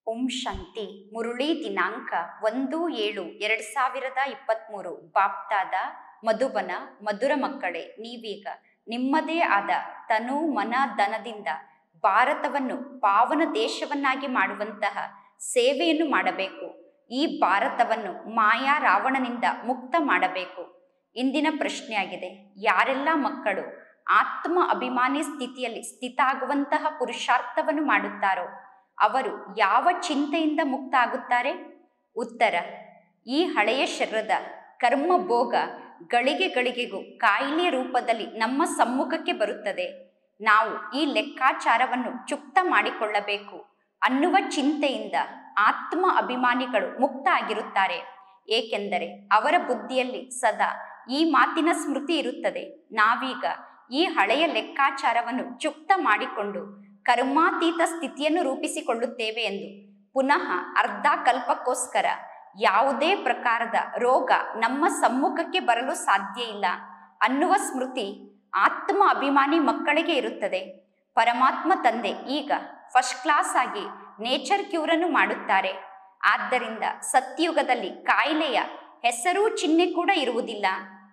ಓಂ ಶಾಂತಿ ಮುರುಳಿ ದಿನಾಂಕ ಒಂದು ಏಳು ಎರಡು ಸಾವಿರದ ಇಪ್ಪತ್ತ್ಮೂರು ಬಾಪ್ತಾದ ಮಧುಬನ ಮಧುರ ಮಕ್ಕಳೇ ನೀವೀಗ ನಿಮ್ಮದೇ ಆದ ತನು ಮನ ಧನದಿಂದ ಭಾರತವನ್ನು ಪಾವನ ದೇಶವನ್ನಾಗಿ ಮಾಡುವಂತಹ ಸೇವೆಯನ್ನು ಮಾಡಬೇಕು ಈ ಭಾರತವನ್ನು ಮಾಯಾ ರಾವಣನಿಂದ ಮುಕ್ತ ಮಾಡಬೇಕು ಇಂದಿನ ಪ್ರಶ್ನೆಯಾಗಿದೆ ಯಾರೆಲ್ಲ ಮಕ್ಕಳು ಆತ್ಮ ಅಭಿಮಾನಿ ಸ್ಥಿತಿಯಲ್ಲಿ ಸ್ಥಿತ ಆಗುವಂತಹ ಪುರುಷಾರ್ಥವನ್ನು ಮಾಡುತ್ತಾರೋ ಅವರು ಯಾವ ಚಿಂತೆಯಿಂದ ಮುಕ್ತ ಆಗುತ್ತಾರೆ ಉತ್ತರ ಈ ಹಳೆಯ ಶರೀರದ ಕರ್ಮ ಭೋಗ ಗಳಿಗೆ ಗಳಿಗೆಗೂ ಕಾಯಿಲೆಯ ರೂಪದಲ್ಲಿ ನಮ್ಮ ಸಮ್ಮುಖಕ್ಕೆ ಬರುತ್ತದೆ ನಾವು ಈ ಲೆಕ್ಕಾಚಾರವನ್ನು ಚುಕ್ತ ಮಾಡಿಕೊಳ್ಳಬೇಕು ಅನ್ನುವ ಚಿಂತೆಯಿಂದ ಆತ್ಮ ಅಭಿಮಾನಿಗಳು ಮುಕ್ತ ಆಗಿರುತ್ತಾರೆ ಏಕೆಂದರೆ ಅವರ ಬುದ್ಧಿಯಲ್ಲಿ ಸದಾ ಈ ಮಾತಿನ ಸ್ಮೃತಿ ಇರುತ್ತದೆ ನಾವೀಗ ಈ ಹಳೆಯ ಲೆಕ್ಕಾಚಾರವನ್ನು ಚುಕ್ತ ಮಾಡಿಕೊಂಡು ಕರ್ಮಾತೀತ ಸ್ಥಿತಿಯನ್ನು ರೂಪಿಸಿಕೊಳ್ಳುತ್ತೇವೆ ಎಂದು ಪುನಃ ಅರ್ಧ ಕಲ್ಪಕ್ಕೋಸ್ಕರ ಯಾವುದೇ ಪ್ರಕಾರದ ರೋಗ ನಮ್ಮ ಸಮ್ಮುಖಕ್ಕೆ ಬರಲು ಸಾಧ್ಯ ಇಲ್ಲ ಅನ್ನುವ ಸ್ಮೃತಿ ಆತ್ಮ ಅಭಿಮಾನಿ ಮಕ್ಕಳಿಗೆ ಇರುತ್ತದೆ ಪರಮಾತ್ಮ ತಂದೆ ಈಗ ಫಸ್ಟ್ ಕ್ಲಾಸ್ ಆಗಿ ನೇಚರ್ ಕ್ಯೂರನ್ನು ಮಾಡುತ್ತಾರೆ ಆದ್ದರಿಂದ ಸತ್ಯುಗದಲ್ಲಿ ಕಾಯಿಲೆಯ ಹೆಸರು ಚಿಹ್ನೆ ಕೂಡ ಇರುವುದಿಲ್ಲ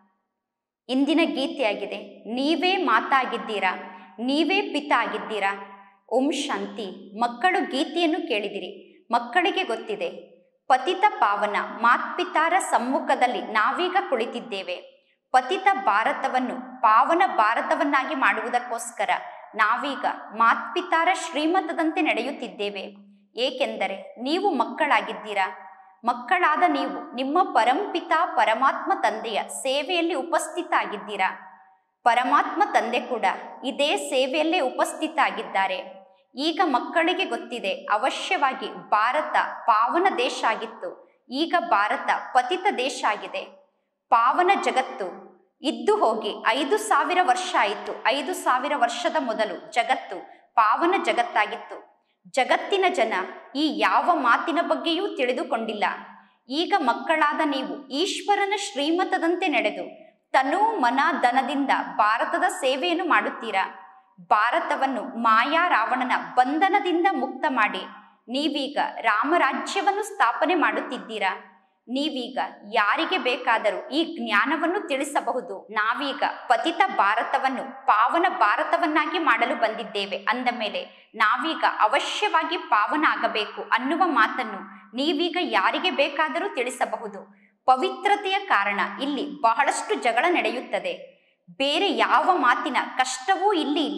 ಇಂದಿನ ಗೀತೆಯಾಗಿದೆ ನೀವೇ ಮಾತಾಗಿದ್ದೀರಾ ನೀವೇ ಪಿತ ಆಗಿದ್ದೀರಾ ಓಂ ಶಾಂತಿ ಮಕ್ಕಳು ಗೀತೆಯನ್ನು ಕೇಳಿದಿರಿ ಮಕ್ಕಳಿಗೆ ಗೊತ್ತಿದೆ ಪತಿತ ಪಾವನ ಮಾತ್ಪಿತಾರ ಸಮ್ಮುಖದಲ್ಲಿ ನಾವೀಗ ಕುಳಿತಿದ್ದೇವೆ ಪತಿತ ಭಾರತವನ್ನು ಪಾವನ ಭಾರತವನ್ನಾಗಿ ಮಾಡುವುದಕ್ಕೋಸ್ಕರ ನಾವೀಗ ಮಾತ್ಪಿತಾರ ಶ್ರೀಮತದಂತೆ ನಡೆಯುತ್ತಿದ್ದೇವೆ ಏಕೆಂದರೆ ನೀವು ಮಕ್ಕಳಾಗಿದ್ದೀರಾ ಮಕ್ಕಳಾದ ನೀವು ನಿಮ್ಮ ಪರಂಪಿತ ಪರಮಾತ್ಮ ತಂದೆಯ ಸೇವೆಯಲ್ಲಿ ಉಪಸ್ಥಿತ ಆಗಿದ್ದೀರಾ ಪರಮಾತ್ಮ ತಂದೆ ಕೂಡ ಇದೇ ಸೇವೆಯಲ್ಲೇ ಉಪಸ್ಥಿತ ಆಗಿದ್ದಾರೆ ಈಗ ಮಕ್ಕಳಿಗೆ ಗೊತ್ತಿದೆ ಅವಶ್ಯವಾಗಿ ಭಾರತ ಪಾವನ ದೇಶ ಆಗಿತ್ತು ಈಗ ಭಾರತ ಪತಿತ ದೇಶ ಆಗಿದೆ ಪಾವನ ಜಗತ್ತು ಇದ್ದು ಹೋಗಿ ಐದು ಸಾವಿರ ವರ್ಷ ಆಯಿತು ಐದು ಸಾವಿರ ವರ್ಷದ ಮೊದಲು ಜಗತ್ತು ಪಾವನ ಜಗತ್ತಾಗಿತ್ತು ಜಗತ್ತಿನ ಜನ ಈ ಯಾವ ಮಾತಿನ ಬಗ್ಗೆಯೂ ತಿಳಿದುಕೊಂಡಿಲ್ಲ ಈಗ ಮಕ್ಕಳಾದ ನೀವು ಈಶ್ವರನ ಶ್ರೀಮತದಂತೆ ನಡೆದು ತನು ಮನ ಧನದಿಂದ ಭಾರತದ ಸೇವೆಯನ್ನು ಮಾಡುತ್ತೀರಾ ಭಾರತವನ್ನು ಮಾಯಾ ರಾವಣನ ಬಂಧನದಿಂದ ಮುಕ್ತ ಮಾಡಿ ನೀವೀಗ ರಾಮರಾಜ್ಯವನ್ನು ಸ್ಥಾಪನೆ ಮಾಡುತ್ತಿದ್ದೀರಾ ನೀವೀಗ ಯಾರಿಗೆ ಬೇಕಾದರೂ ಈ ಜ್ಞಾನವನ್ನು ತಿಳಿಸಬಹುದು ನಾವೀಗ ಪತಿತ ಭಾರತವನ್ನು ಪಾವನ ಭಾರತವನ್ನಾಗಿ ಮಾಡಲು ಬಂದಿದ್ದೇವೆ ಅಂದ ಮೇಲೆ ನಾವೀಗ ಅವಶ್ಯವಾಗಿ ಪಾವನ ಆಗಬೇಕು ಅನ್ನುವ ಮಾತನ್ನು ನೀವೀಗ ಯಾರಿಗೆ ಬೇಕಾದರೂ ತಿಳಿಸಬಹುದು ಪವಿತ್ರತೆಯ ಕಾರಣ ಇಲ್ಲಿ ಬಹಳಷ್ಟು ಜಗಳ ನಡೆಯುತ್ತದೆ ಬೇರೆ ಯಾವ ಮಾತಿನ ಕಷ್ಟವೂ ಇಲ್ಲಿ ಇಲ್ಲ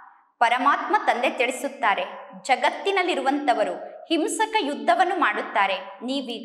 ಪರಮಾತ್ಮ ತಂದೆ ತಿಳಿಸುತ್ತಾರೆ ಜಗತ್ತಿನಲ್ಲಿರುವಂತವರು ಹಿಂಸಕ ಯುದ್ಧವನ್ನು ಮಾಡುತ್ತಾರೆ ನೀವೀಗ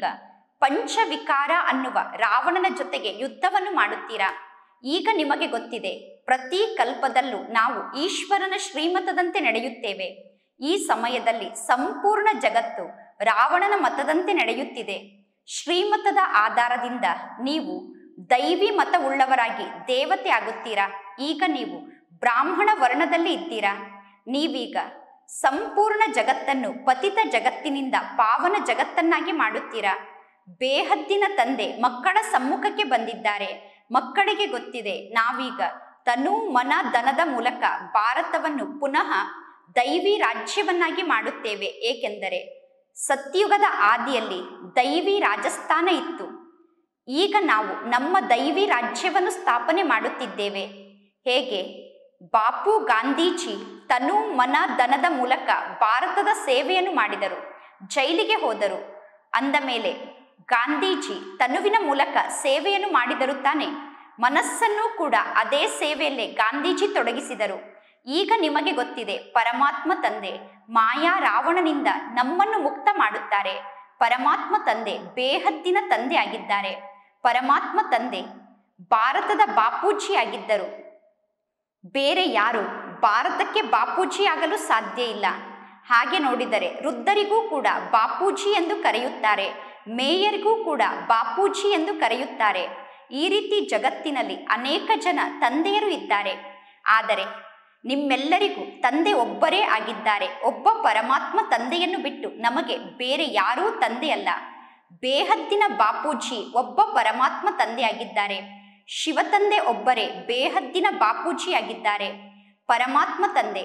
ಪಂಚವಿಕಾರ ಅನ್ನುವ ರಾವಣನ ಜೊತೆಗೆ ಯುದ್ಧವನ್ನು ಮಾಡುತ್ತೀರಾ ಈಗ ನಿಮಗೆ ಗೊತ್ತಿದೆ ಪ್ರತಿ ಕಲ್ಪದಲ್ಲೂ ನಾವು ಈಶ್ವರನ ಶ್ರೀಮತದಂತೆ ನಡೆಯುತ್ತೇವೆ ಈ ಸಮಯದಲ್ಲಿ ಸಂಪೂರ್ಣ ಜಗತ್ತು ರಾವಣನ ಮತದಂತೆ ನಡೆಯುತ್ತಿದೆ ಶ್ರೀಮತದ ಆಧಾರದಿಂದ ನೀವು ದೈವಿ ಮತವುಳ್ಳವರಾಗಿ ದೇವತೆ ಆಗುತ್ತೀರಾ ಈಗ ನೀವು ಬ್ರಾಹ್ಮಣ ವರ್ಣದಲ್ಲಿ ಇದ್ದೀರಾ ನೀವೀಗ ಸಂಪೂರ್ಣ ಜಗತ್ತನ್ನು ಪತಿತ ಜಗತ್ತಿನಿಂದ ಪಾವನ ಜಗತ್ತನ್ನಾಗಿ ಮಾಡುತ್ತೀರಾ ಬೇಹದ್ದಿನ ತಂದೆ ಮಕ್ಕಳ ಸಮ್ಮುಖಕ್ಕೆ ಬಂದಿದ್ದಾರೆ ಮಕ್ಕಳಿಗೆ ಗೊತ್ತಿದೆ ನಾವೀಗ ತನು ಮನ ಧನದ ಮೂಲಕ ಭಾರತವನ್ನು ಪುನಃ ದೈವಿ ರಾಜ್ಯವನ್ನಾಗಿ ಮಾಡುತ್ತೇವೆ ಏಕೆಂದರೆ ಸತ್ಯುಗದ ಆದಿಯಲ್ಲಿ ದೈವಿ ರಾಜಸ್ಥಾನ ಇತ್ತು ಈಗ ನಾವು ನಮ್ಮ ದೈವಿ ರಾಜ್ಯವನ್ನು ಸ್ಥಾಪನೆ ಮಾಡುತ್ತಿದ್ದೇವೆ ಹೇಗೆ ಬಾಪು ಗಾಂಧೀಜಿ ತನು ಮನ ಧನದ ಮೂಲಕ ಭಾರತದ ಸೇವೆಯನ್ನು ಮಾಡಿದರು ಜೈಲಿಗೆ ಹೋದರು ಅಂದ ಮೇಲೆ ಗಾಂಧೀಜಿ ತನುವಿನ ಮೂಲಕ ಸೇವೆಯನ್ನು ಮಾಡಿದರು ತಾನೆ ಮನಸ್ಸನ್ನು ಕೂಡ ಅದೇ ಸೇವೆಯಲ್ಲೇ ಗಾಂಧೀಜಿ ತೊಡಗಿಸಿದರು ಈಗ ನಿಮಗೆ ಗೊತ್ತಿದೆ ಪರಮಾತ್ಮ ತಂದೆ ಮಾಯಾ ರಾವಣನಿಂದ ನಮ್ಮನ್ನು ಮುಕ್ತ ಮಾಡುತ್ತಾರೆ ಪರಮಾತ್ಮ ತಂದೆ ಬೇಹದ್ದಿನ ತಂದೆ ಆಗಿದ್ದಾರೆ ಪರಮಾತ್ಮ ತಂದೆ ಭಾರತದ ಬಾಪೂಜಿ ಆಗಿದ್ದರು ಬೇರೆ ಯಾರು ಭಾರತಕ್ಕೆ ಬಾಪೂಜಿ ಆಗಲು ಸಾಧ್ಯ ಇಲ್ಲ ಹಾಗೆ ನೋಡಿದರೆ ವೃದ್ಧರಿಗೂ ಕೂಡ ಬಾಪೂಜಿ ಎಂದು ಕರೆಯುತ್ತಾರೆ ಮೇಯರ್ಗೂ ಕೂಡ ಬಾಪೂಜಿ ಎಂದು ಕರೆಯುತ್ತಾರೆ ಈ ರೀತಿ ಜಗತ್ತಿನಲ್ಲಿ ಅನೇಕ ಜನ ತಂದೆಯರು ಇದ್ದಾರೆ ಆದರೆ ನಿಮ್ಮೆಲ್ಲರಿಗೂ ತಂದೆ ಒಬ್ಬರೇ ಆಗಿದ್ದಾರೆ ಒಬ್ಬ ಪರಮಾತ್ಮ ತಂದೆಯನ್ನು ಬಿಟ್ಟು ನಮಗೆ ಬೇರೆ ಯಾರೂ ತಂದೆಯಲ್ಲ ಬೇಹದ್ದಿನ ಬಾಪೂಜಿ ಒಬ್ಬ ಪರಮಾತ್ಮ ತಂದೆಯಾಗಿದ್ದಾರೆ ಶಿವತಂದೆ ಒಬ್ಬರೇ ಬೇಹದ್ದಿನ ಬಾಪೂಜಿ ಆಗಿದ್ದಾರೆ ಪರಮಾತ್ಮ ತಂದೆ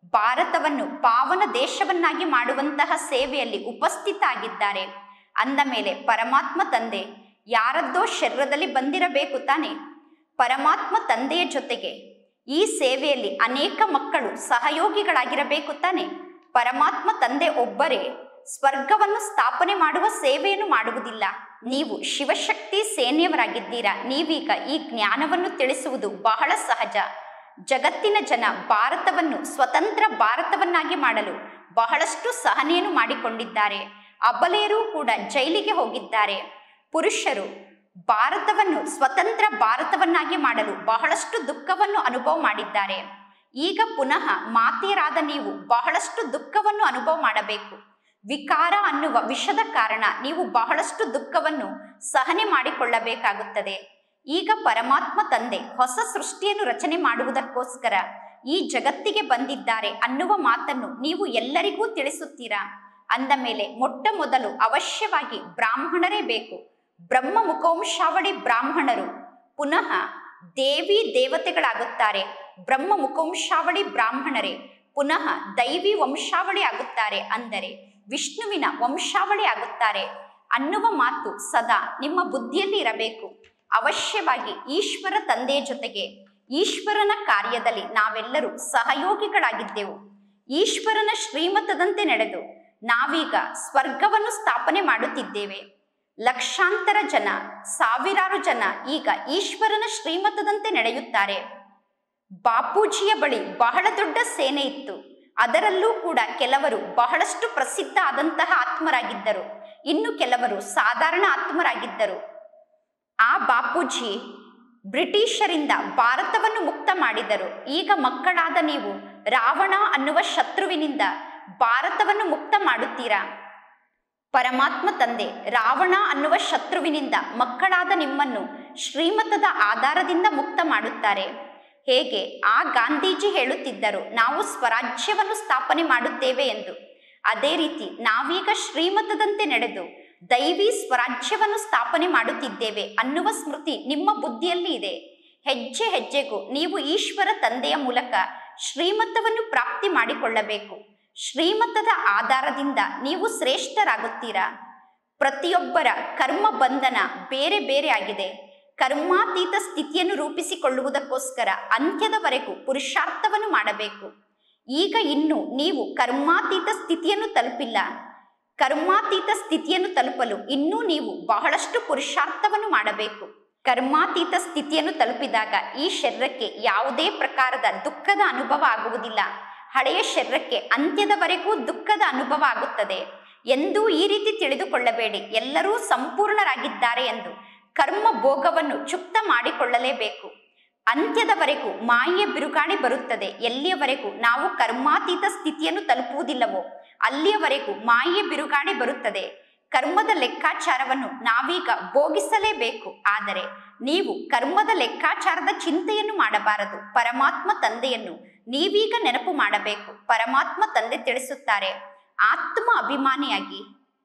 ಭಾರತವನ್ನು ಪಾವನ ದೇಶವನ್ನಾಗಿ ಮಾಡುವಂತಹ ಸೇವೆಯಲ್ಲಿ ಉಪಸ್ಥಿತ ಆಗಿದ್ದಾರೆ ಅಂದ ಮೇಲೆ ಪರಮಾತ್ಮ ತಂದೆ ಯಾರದ್ದೋ ಶರೀರದಲ್ಲಿ ಬಂದಿರಬೇಕು ತಾನೆ ಪರಮಾತ್ಮ ತಂದೆಯ ಜೊತೆಗೆ ಈ ಸೇವೆಯಲ್ಲಿ ಅನೇಕ ಮಕ್ಕಳು ಸಹಯೋಗಿಗಳಾಗಿರಬೇಕು ತಾನೆ ಪರಮಾತ್ಮ ತಂದೆ ಒಬ್ಬರೇ ಸ್ವರ್ಗವನ್ನು ಸ್ಥಾಪನೆ ಮಾಡುವ ಸೇವೆಯನ್ನು ಮಾಡುವುದಿಲ್ಲ ನೀವು ಶಿವಶಕ್ತಿ ಸೇನೆಯವರಾಗಿದ್ದೀರಾ ನೀವೀಗ ಈ ಜ್ಞಾನವನ್ನು ತಿಳಿಸುವುದು ಬಹಳ ಸಹಜ ಜಗತ್ತಿನ ಜನ ಭಾರತವನ್ನು ಸ್ವತಂತ್ರ ಭಾರತವನ್ನಾಗಿ ಮಾಡಲು ಬಹಳಷ್ಟು ಸಹನೆಯನ್ನು ಮಾಡಿಕೊಂಡಿದ್ದಾರೆ ಅಬಲೆಯರೂ ಕೂಡ ಜೈಲಿಗೆ ಹೋಗಿದ್ದಾರೆ ಪುರುಷರು ಭಾರತವನ್ನು ಸ್ವತಂತ್ರ ಭಾರತವನ್ನಾಗಿ ಮಾಡಲು ಬಹಳಷ್ಟು ದುಃಖವನ್ನು ಅನುಭವ ಮಾಡಿದ್ದಾರೆ ಈಗ ಪುನಃ ಮಾತೆಯರಾದ ನೀವು ಬಹಳಷ್ಟು ದುಃಖವನ್ನು ಅನುಭವ ಮಾಡಬೇಕು ವಿಕಾರ ಅನ್ನುವ ವಿಷದ ಕಾರಣ ನೀವು ಬಹಳಷ್ಟು ದುಃಖವನ್ನು ಸಹನೆ ಮಾಡಿಕೊಳ್ಳಬೇಕಾಗುತ್ತದೆ ಈಗ ಪರಮಾತ್ಮ ತಂದೆ ಹೊಸ ಸೃಷ್ಟಿಯನ್ನು ರಚನೆ ಮಾಡುವುದಕ್ಕೋಸ್ಕರ ಈ ಜಗತ್ತಿಗೆ ಬಂದಿದ್ದಾರೆ ಅನ್ನುವ ಮಾತನ್ನು ನೀವು ಎಲ್ಲರಿಗೂ ತಿಳಿಸುತ್ತೀರಾ ಅಂದ ಮೇಲೆ ಮೊಟ್ಟ ಮೊದಲು ಅವಶ್ಯವಾಗಿ ಬ್ರಾಹ್ಮಣರೇ ಬೇಕು ಬ್ರಹ್ಮ ಮುಖವಂಶಾವಳಿ ಬ್ರಾಹ್ಮಣರು ಪುನಃ ದೇವಿ ದೇವತೆಗಳಾಗುತ್ತಾರೆ ಬ್ರಹ್ಮ ಮುಖವಂಶಾವಳಿ ಬ್ರಾಹ್ಮಣರೇ ಪುನಃ ದೈವಿ ವಂಶಾವಳಿ ಆಗುತ್ತಾರೆ ಅಂದರೆ ವಿಷ್ಣುವಿನ ವಂಶಾವಳಿ ಆಗುತ್ತಾರೆ ಅನ್ನುವ ಮಾತು ಸದಾ ನಿಮ್ಮ ಬುದ್ಧಿಯಲ್ಲಿ ಇರಬೇಕು ಅವಶ್ಯವಾಗಿ ಈಶ್ವರ ತಂದೆಯ ಜೊತೆಗೆ ಈಶ್ವರನ ಕಾರ್ಯದಲ್ಲಿ ನಾವೆಲ್ಲರೂ ಸಹಯೋಗಿಗಳಾಗಿದ್ದೆವು ಈಶ್ವರನ ಶ್ರೀಮತದಂತೆ ನಡೆದು ನಾವೀಗ ಸ್ವರ್ಗವನ್ನು ಸ್ಥಾಪನೆ ಮಾಡುತ್ತಿದ್ದೇವೆ ಲಕ್ಷಾಂತರ ಜನ ಸಾವಿರಾರು ಜನ ಈಗ ಈಶ್ವರನ ಶ್ರೀಮತದಂತೆ ನಡೆಯುತ್ತಾರೆ ಬಾಪೂಜಿಯ ಬಳಿ ಬಹಳ ದೊಡ್ಡ ಸೇನೆ ಇತ್ತು ಅದರಲ್ಲೂ ಕೂಡ ಕೆಲವರು ಬಹಳಷ್ಟು ಪ್ರಸಿದ್ಧ ಆದಂತಹ ಆತ್ಮರಾಗಿದ್ದರು ಇನ್ನು ಕೆಲವರು ಸಾಧಾರಣ ಆತ್ಮರಾಗಿದ್ದರು ಆ ಬಾಪೂಜಿ ಬ್ರಿಟಿಷರಿಂದ ಭಾರತವನ್ನು ಮುಕ್ತ ಮಾಡಿದರು ಈಗ ಮಕ್ಕಳಾದ ನೀವು ರಾವಣ ಅನ್ನುವ ಶತ್ರುವಿನಿಂದ ಭಾರತವನ್ನು ಮುಕ್ತ ಮಾಡುತ್ತೀರಾ ಪರಮಾತ್ಮ ತಂದೆ ರಾವಣ ಅನ್ನುವ ಶತ್ರುವಿನಿಂದ ಮಕ್ಕಳಾದ ನಿಮ್ಮನ್ನು ಶ್ರೀಮತದ ಆಧಾರದಿಂದ ಮುಕ್ತ ಮಾಡುತ್ತಾರೆ ಹೇಗೆ ಆ ಗಾಂಧೀಜಿ ಹೇಳುತ್ತಿದ್ದರು ನಾವು ಸ್ವರಾಜ್ಯವನ್ನು ಸ್ಥಾಪನೆ ಮಾಡುತ್ತೇವೆ ಎಂದು ಅದೇ ರೀತಿ ನಾವೀಗ ಶ್ರೀಮತದಂತೆ ನಡೆದು ದೈವಿ ಸ್ವರಾಜ್ಯವನ್ನು ಸ್ಥಾಪನೆ ಮಾಡುತ್ತಿದ್ದೇವೆ ಅನ್ನುವ ಸ್ಮೃತಿ ನಿಮ್ಮ ಬುದ್ಧಿಯಲ್ಲಿ ಇದೆ ಹೆಜ್ಜೆ ಹೆಜ್ಜೆಗೂ ನೀವು ಈಶ್ವರ ತಂದೆಯ ಮೂಲಕ ಶ್ರೀಮತವನ್ನು ಪ್ರಾಪ್ತಿ ಮಾಡಿಕೊಳ್ಳಬೇಕು ಶ್ರೀಮತದ ಆಧಾರದಿಂದ ನೀವು ಶ್ರೇಷ್ಠರಾಗುತ್ತೀರಾ ಪ್ರತಿಯೊಬ್ಬರ ಕರ್ಮ ಬಂಧನ ಬೇರೆ ಬೇರೆ ಆಗಿದೆ ಕರ್ಮಾತೀತ ಸ್ಥಿತಿಯನ್ನು ರೂಪಿಸಿಕೊಳ್ಳುವುದಕ್ಕೋಸ್ಕರ ಅಂತ್ಯದವರೆಗೂ ಪುರುಷಾರ್ಥವನ್ನು ಮಾಡಬೇಕು ಈಗ ಇನ್ನು ನೀವು ಕರ್ಮಾತೀತ ಸ್ಥಿತಿಯನ್ನು ತಲುಪಿಲ್ಲ ಕರ್ಮಾತೀತ ಸ್ಥಿತಿಯನ್ನು ತಲುಪಲು ಇನ್ನೂ ನೀವು ಬಹಳಷ್ಟು ಪುರುಷಾರ್ಥವನ್ನು ಮಾಡಬೇಕು ಕರ್ಮಾತೀತ ಸ್ಥಿತಿಯನ್ನು ತಲುಪಿದಾಗ ಈ ಶರೀರಕ್ಕೆ ಯಾವುದೇ ಪ್ರಕಾರದ ದುಃಖದ ಅನುಭವ ಆಗುವುದಿಲ್ಲ ಹಳೆಯ ಶರೀರಕ್ಕೆ ಅಂತ್ಯದವರೆಗೂ ದುಃಖದ ಅನುಭವ ಆಗುತ್ತದೆ ಎಂದೂ ಈ ರೀತಿ ತಿಳಿದುಕೊಳ್ಳಬೇಡಿ ಎಲ್ಲರೂ ಸಂಪೂರ್ಣರಾಗಿದ್ದಾರೆ ಎಂದು ಕರ್ಮ ಭೋಗವನ್ನು ಚುಕ್ತ ಮಾಡಿಕೊಳ್ಳಲೇಬೇಕು ಅಂತ್ಯದವರೆಗೂ ಮಾಯೆಯ ಬಿರುಗಾಳಿ ಬರುತ್ತದೆ ಎಲ್ಲಿಯವರೆಗೂ ನಾವು ಕರ್ಮಾತೀತ ಸ್ಥಿತಿಯನ್ನು ತಲುಪುವುದಿಲ್ಲವೋ ಅಲ್ಲಿಯವರೆಗೂ ಮಾಯೆಯ ಬಿರುಗಾಳಿ ಬರುತ್ತದೆ ಕರ್ಮದ ಲೆಕ್ಕಾಚಾರವನ್ನು ನಾವೀಗ ಭೋಗಿಸಲೇಬೇಕು ಆದರೆ ನೀವು ಕರ್ಮದ ಲೆಕ್ಕಾಚಾರದ ಚಿಂತೆಯನ್ನು ಮಾಡಬಾರದು ಪರಮಾತ್ಮ ತಂದೆಯನ್ನು ನೀವೀಗ ನೆನಪು ಮಾಡಬೇಕು ಪರಮಾತ್ಮ ತಂದೆ ತಿಳಿಸುತ್ತಾರೆ ಆತ್ಮ ಅಭಿಮಾನಿಯಾಗಿ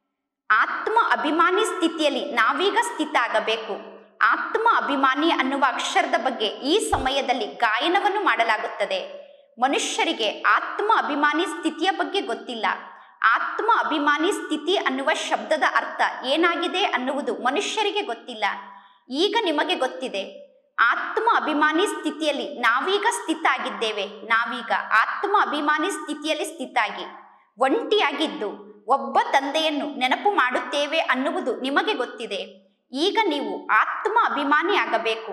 ಆತ್ಮ ಅಭಿಮಾನಿ ಸ್ಥಿತಿಯಲ್ಲಿ ನಾವೀಗ ಸ್ಥಿತ ಆಗಬೇಕು ಆತ್ಮ ಅಭಿಮಾನಿ ಅನ್ನುವ ಅಕ್ಷರದ ಬಗ್ಗೆ ಈ ಸಮಯದಲ್ಲಿ ಗಾಯನವನ್ನು ಮಾಡಲಾಗುತ್ತದೆ ಮನುಷ್ಯರಿಗೆ ಆತ್ಮ ಅಭಿಮಾನಿ ಸ್ಥಿತಿಯ ಬಗ್ಗೆ ಗೊತ್ತಿಲ್ಲ ಆತ್ಮ ಅಭಿಮಾನಿ ಸ್ಥಿತಿ ಅನ್ನುವ ಶಬ್ದದ ಅರ್ಥ ಏನಾಗಿದೆ ಅನ್ನುವುದು ಮನುಷ್ಯರಿಗೆ ಗೊತ್ತಿಲ್ಲ ಈಗ ನಿಮಗೆ ಗೊತ್ತಿದೆ ಆತ್ಮ ಅಭಿಮಾನಿ ಸ್ಥಿತಿಯಲ್ಲಿ ನಾವೀಗ ಸ್ಥಿತ ಆಗಿದ್ದೇವೆ ನಾವೀಗ ಆತ್ಮ ಅಭಿಮಾನಿ ಸ್ಥಿತಿಯಲ್ಲಿ ಸ್ಥಿತಾಗಿ ಒಂಟಿಯಾಗಿದ್ದು ಒಬ್ಬ ತಂದೆಯನ್ನು ನೆನಪು ಮಾಡುತ್ತೇವೆ ಅನ್ನುವುದು ನಿಮಗೆ ಗೊತ್ತಿದೆ ಈಗ ನೀವು ಆತ್ಮ ಅಭಿಮಾನಿ ಆಗಬೇಕು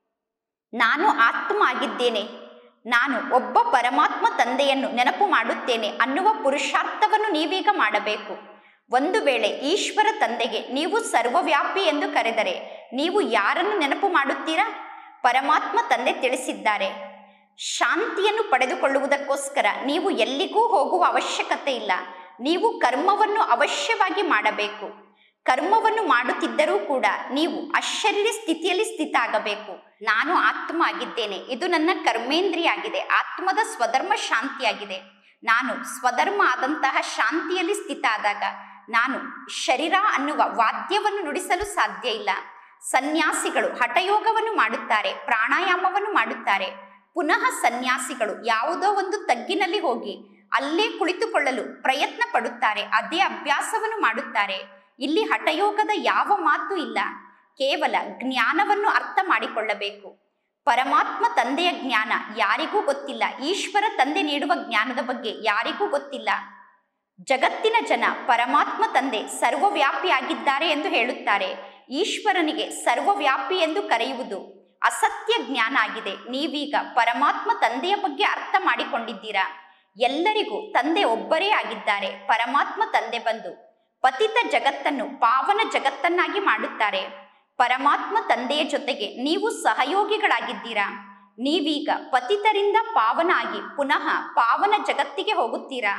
ನಾನು ಆತ್ಮ ಆಗಿದ್ದೇನೆ ನಾನು ಒಬ್ಬ ಪರಮಾತ್ಮ ತಂದೆಯನ್ನು ನೆನಪು ಮಾಡುತ್ತೇನೆ ಅನ್ನುವ ಪುರುಷಾರ್ಥವನ್ನು ನೀವೀಗ ಮಾಡಬೇಕು ಒಂದು ವೇಳೆ ಈಶ್ವರ ತಂದೆಗೆ ನೀವು ಸರ್ವವ್ಯಾಪಿ ಎಂದು ಕರೆದರೆ ನೀವು ಯಾರನ್ನು ನೆನಪು ಮಾಡುತ್ತೀರಾ ಪರಮಾತ್ಮ ತಂದೆ ತಿಳಿಸಿದ್ದಾರೆ ಶಾಂತಿಯನ್ನು ಪಡೆದುಕೊಳ್ಳುವುದಕ್ಕೋಸ್ಕರ ನೀವು ಎಲ್ಲಿಗೂ ಹೋಗುವ ಅವಶ್ಯಕತೆ ಇಲ್ಲ ನೀವು ಕರ್ಮವನ್ನು ಅವಶ್ಯವಾಗಿ ಮಾಡಬೇಕು ಕರ್ಮವನ್ನು ಮಾಡುತ್ತಿದ್ದರೂ ಕೂಡ ನೀವು ಅಶರೀರಿ ಸ್ಥಿತಿಯಲ್ಲಿ ಸ್ಥಿತ ಆಗಬೇಕು ನಾನು ಆತ್ಮ ಆಗಿದ್ದೇನೆ ಇದು ನನ್ನ ಕರ್ಮೇಂದ್ರಿಯ ಆಗಿದೆ ಆತ್ಮದ ಸ್ವಧರ್ಮ ಶಾಂತಿಯಾಗಿದೆ ನಾನು ಸ್ವಧರ್ಮ ಆದಂತಹ ಶಾಂತಿಯಲ್ಲಿ ಸ್ಥಿತ ಆದಾಗ ನಾನು ಶರೀರ ಅನ್ನುವ ವಾದ್ಯವನ್ನು ನುಡಿಸಲು ಸಾಧ್ಯ ಇಲ್ಲ ಸನ್ಯಾಸಿಗಳು ಹಠಯೋಗವನ್ನು ಮಾಡುತ್ತಾರೆ ಪ್ರಾಣಾಯಾಮವನ್ನು ಮಾಡುತ್ತಾರೆ ಪುನಃ ಸನ್ಯಾಸಿಗಳು ಯಾವುದೋ ಒಂದು ತಗ್ಗಿನಲ್ಲಿ ಹೋಗಿ ಅಲ್ಲೇ ಕುಳಿತುಕೊಳ್ಳಲು ಪ್ರಯತ್ನ ಪಡುತ್ತಾರೆ ಅದೇ ಅಭ್ಯಾಸವನ್ನು ಮಾಡುತ್ತಾರೆ ಇಲ್ಲಿ ಹಠಯೋಗದ ಯಾವ ಮಾತು ಇಲ್ಲ ಕೇವಲ ಜ್ಞಾನವನ್ನು ಅರ್ಥ ಮಾಡಿಕೊಳ್ಳಬೇಕು ಪರಮಾತ್ಮ ತಂದೆಯ ಜ್ಞಾನ ಯಾರಿಗೂ ಗೊತ್ತಿಲ್ಲ ಈಶ್ವರ ತಂದೆ ನೀಡುವ ಜ್ಞಾನದ ಬಗ್ಗೆ ಯಾರಿಗೂ ಗೊತ್ತಿಲ್ಲ ಜಗತ್ತಿನ ಜನ ಪರಮಾತ್ಮ ತಂದೆ ಸರ್ವವ್ಯಾಪಿಯಾಗಿದ್ದಾರೆ ಎಂದು ಹೇಳುತ್ತಾರೆ ಈಶ್ವರನಿಗೆ ಸರ್ವವ್ಯಾಪಿ ಎಂದು ಕರೆಯುವುದು ಅಸತ್ಯ ಜ್ಞಾನ ಆಗಿದೆ ನೀವೀಗ ಪರಮಾತ್ಮ ತಂದೆಯ ಬಗ್ಗೆ ಅರ್ಥ ಮಾಡಿಕೊಂಡಿದ್ದೀರಾ ಎಲ್ಲರಿಗೂ ತಂದೆ ಒಬ್ಬರೇ ಆಗಿದ್ದಾರೆ ಪರಮಾತ್ಮ ತಂದೆ ಬಂದು ಪತಿತ ಜಗತ್ತನ್ನು ಪಾವನ ಜಗತ್ತನ್ನಾಗಿ ಮಾಡುತ್ತಾರೆ ಪರಮಾತ್ಮ ತಂದೆಯ ಜೊತೆಗೆ ನೀವು ಸಹಯೋಗಿಗಳಾಗಿದ್ದೀರಾ ನೀವೀಗ ಪತಿತರಿಂದ ಪಾವನ ಆಗಿ ಪುನಃ ಪಾವನ ಜಗತ್ತಿಗೆ ಹೋಗುತ್ತೀರಾ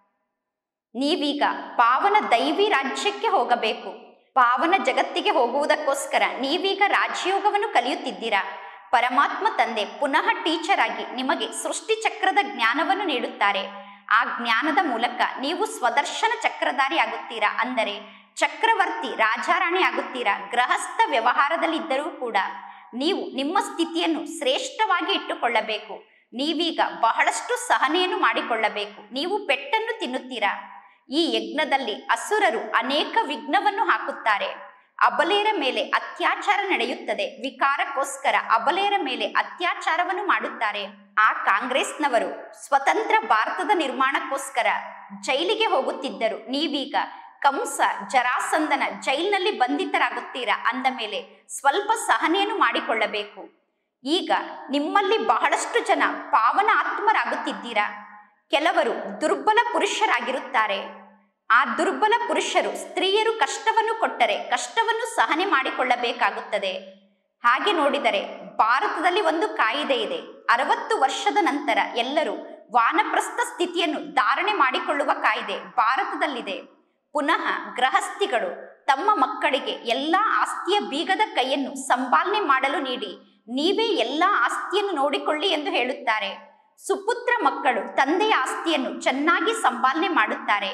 ನೀವೀಗ ಪಾವನ ದೈವಿ ರಾಜ್ಯಕ್ಕೆ ಹೋಗಬೇಕು ಪಾವನ ಜಗತ್ತಿಗೆ ಹೋಗುವುದಕ್ಕೋಸ್ಕರ ನೀವೀಗ ರಾಜಯೋಗವನ್ನು ಕಲಿಯುತ್ತಿದ್ದೀರಾ ಪರಮಾತ್ಮ ತಂದೆ ಪುನಃ ಟೀಚರ್ ಆಗಿ ನಿಮಗೆ ಸೃಷ್ಟಿ ಚಕ್ರದ ಜ್ಞಾನವನ್ನು ನೀಡುತ್ತಾರೆ ಆ ಜ್ಞಾನದ ಮೂಲಕ ನೀವು ಸ್ವದರ್ಶನ ಚಕ್ರಧಾರಿ ಆಗುತ್ತೀರಾ ಅಂದರೆ ಚಕ್ರವರ್ತಿ ರಾಜಾರಾಣಿ ಆಗುತ್ತೀರಾ ಗೃಹಸ್ಥ ವ್ಯವಹಾರದಲ್ಲಿದ್ದರೂ ಕೂಡ ನೀವು ನಿಮ್ಮ ಸ್ಥಿತಿಯನ್ನು ಶ್ರೇಷ್ಠವಾಗಿ ಇಟ್ಟುಕೊಳ್ಳಬೇಕು ನೀವೀಗ ಬಹಳಷ್ಟು ಸಹನೆಯನ್ನು ಮಾಡಿಕೊಳ್ಳಬೇಕು ನೀವು ಪೆಟ್ಟನ್ನು ತಿನ್ನುತ್ತೀರಾ ಈ ಯಜ್ಞದಲ್ಲಿ ಅಸುರರು ಅನೇಕ ವಿಘ್ನವನ್ನು ಹಾಕುತ್ತಾರೆ ಅಬಲೆಯರ ಮೇಲೆ ಅತ್ಯಾಚಾರ ನಡೆಯುತ್ತದೆ ವಿಕಾರಕ್ಕೋಸ್ಕರ ಅಬಲೆಯರ ಮೇಲೆ ಅತ್ಯಾಚಾರವನ್ನು ಮಾಡುತ್ತಾರೆ ಆ ಕಾಂಗ್ರೆಸ್ನವರು ಸ್ವತಂತ್ರ ಭಾರತದ ನಿರ್ಮಾಣಕ್ಕೋಸ್ಕರ ಜೈಲಿಗೆ ಹೋಗುತ್ತಿದ್ದರು ನೀವೀಗ ಕಂಸ ಜರಾಸಂದನ ಜೈಲಿನಲ್ಲಿ ಬಂಧಿತರಾಗುತ್ತೀರಾ ಅಂದ ಮೇಲೆ ಸ್ವಲ್ಪ ಸಹನೆಯನ್ನು ಮಾಡಿಕೊಳ್ಳಬೇಕು ಈಗ ನಿಮ್ಮಲ್ಲಿ ಬಹಳಷ್ಟು ಜನ ಪಾವನ ಆತ್ಮರಾಗುತ್ತಿದ್ದೀರಾ ಕೆಲವರು ದುರ್ಬಲ ಪುರುಷರಾಗಿರುತ್ತಾರೆ ಆ ದುರ್ಬಲ ಪುರುಷರು ಸ್ತ್ರೀಯರು ಕಷ್ಟವನ್ನು ಕೊಟ್ಟರೆ ಕಷ್ಟವನ್ನು ಸಹನೆ ಮಾಡಿಕೊಳ್ಳಬೇಕಾಗುತ್ತದೆ ಹಾಗೆ ನೋಡಿದರೆ ಭಾರತದಲ್ಲಿ ಒಂದು ಕಾಯಿದೆ ಇದೆ ಅರವತ್ತು ವರ್ಷದ ನಂತರ ಎಲ್ಲರೂ ವಾನಪ್ರಸ್ಥ ಸ್ಥಿತಿಯನ್ನು ಧಾರಣೆ ಮಾಡಿಕೊಳ್ಳುವ ಕಾಯ್ದೆ ಭಾರತದಲ್ಲಿದೆ ಪುನಃ ಗೃಹಸ್ಥಿಗಳು ತಮ್ಮ ಮಕ್ಕಳಿಗೆ ಎಲ್ಲಾ ಆಸ್ತಿಯ ಬೀಗದ ಕೈಯನ್ನು ಸಂಪಾಲನೆ ಮಾಡಲು ನೀಡಿ ನೀವೇ ಎಲ್ಲಾ ಆಸ್ತಿಯನ್ನು ನೋಡಿಕೊಳ್ಳಿ ಎಂದು ಹೇಳುತ್ತಾರೆ ಸುಪುತ್ರ ಮಕ್ಕಳು ತಂದೆಯ ಆಸ್ತಿಯನ್ನು ಚೆನ್ನಾಗಿ ಸಂಪಾಲನೆ ಮಾಡುತ್ತಾರೆ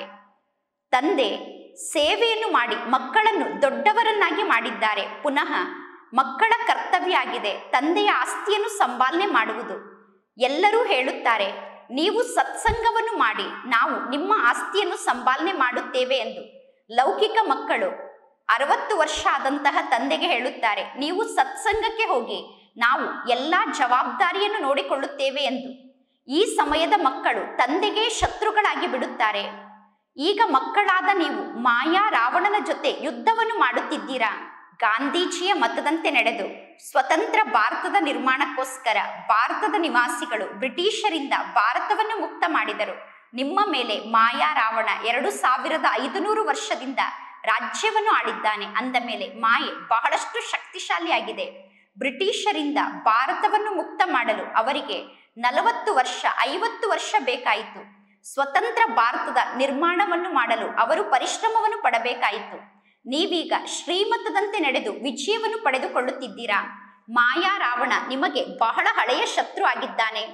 ತಂದೆ ಸೇವೆಯನ್ನು ಮಾಡಿ ಮಕ್ಕಳನ್ನು ದೊಡ್ಡವರನ್ನಾಗಿ ಮಾಡಿದ್ದಾರೆ ಪುನಃ ಮಕ್ಕಳ ಕರ್ತವ್ಯ ಆಗಿದೆ ತಂದೆಯ ಆಸ್ತಿಯನ್ನು ಸಂಪಾಲನೆ ಮಾಡುವುದು ಎಲ್ಲರೂ ಹೇಳುತ್ತಾರೆ ನೀವು ಸತ್ಸಂಗವನ್ನು ಮಾಡಿ ನಾವು ನಿಮ್ಮ ಆಸ್ತಿಯನ್ನು ಸಂಪಾಲನೆ ಮಾಡುತ್ತೇವೆ ಎಂದು ಲೌಕಿಕ ಮಕ್ಕಳು ಅರವತ್ತು ವರ್ಷ ಆದಂತಹ ತಂದೆಗೆ ಹೇಳುತ್ತಾರೆ ನೀವು ಸತ್ಸಂಗಕ್ಕೆ ಹೋಗಿ ನಾವು ಎಲ್ಲಾ ಜವಾಬ್ದಾರಿಯನ್ನು ನೋಡಿಕೊಳ್ಳುತ್ತೇವೆ ಎಂದು ಈ ಸಮಯದ ಮಕ್ಕಳು ತಂದೆಗೆ ಶತ್ರುಗಳಾಗಿ ಬಿಡುತ್ತಾರೆ ಈಗ ಮಕ್ಕಳಾದ ನೀವು ಮಾಯಾ ರಾವಣನ ಜೊತೆ ಯುದ್ಧವನ್ನು ಮಾಡುತ್ತಿದ್ದೀರಾ ಗಾಂಧೀಜಿಯ ಮತದಂತೆ ನಡೆದು ಸ್ವತಂತ್ರ ಭಾರತದ ನಿರ್ಮಾಣಕ್ಕೋಸ್ಕರ ಭಾರತದ ನಿವಾಸಿಗಳು ಬ್ರಿಟಿಷರಿಂದ ಭಾರತವನ್ನು ಮುಕ್ತ ಮಾಡಿದರು ನಿಮ್ಮ ಮೇಲೆ ಮಾಯಾ ರಾವಣ ಎರಡು ಸಾವಿರದ ಐದುನೂರು ವರ್ಷದಿಂದ ರಾಜ್ಯವನ್ನು ಆಳಿದ್ದಾನೆ ಅಂದ ಮೇಲೆ ಮಾಯೆ ಬಹಳಷ್ಟು ಶಕ್ತಿಶಾಲಿಯಾಗಿದೆ ಬ್ರಿಟಿಷರಿಂದ ಭಾರತವನ್ನು ಮುಕ್ತ ಮಾಡಲು ಅವರಿಗೆ ನಲವತ್ತು ವರ್ಷ ಐವತ್ತು ವರ್ಷ ಬೇಕಾಯಿತು ಸ್ವತಂತ್ರ ಭಾರತದ ನಿರ್ಮಾಣವನ್ನು ಮಾಡಲು ಅವರು ಪರಿಶ್ರಮವನ್ನು ಪಡಬೇಕಾಯಿತು ನೀವೀಗ ಶ್ರೀಮತದಂತೆ ನಡೆದು ವಿಜಯವನ್ನು ಪಡೆದುಕೊಳ್ಳುತ್ತಿದ್ದೀರಾ ಮಾಯಾ ರಾವಣ ನಿಮಗೆ ಬಹಳ ಹಳೆಯ ಶತ್ರು ಆಗಿದ್ದಾನೆ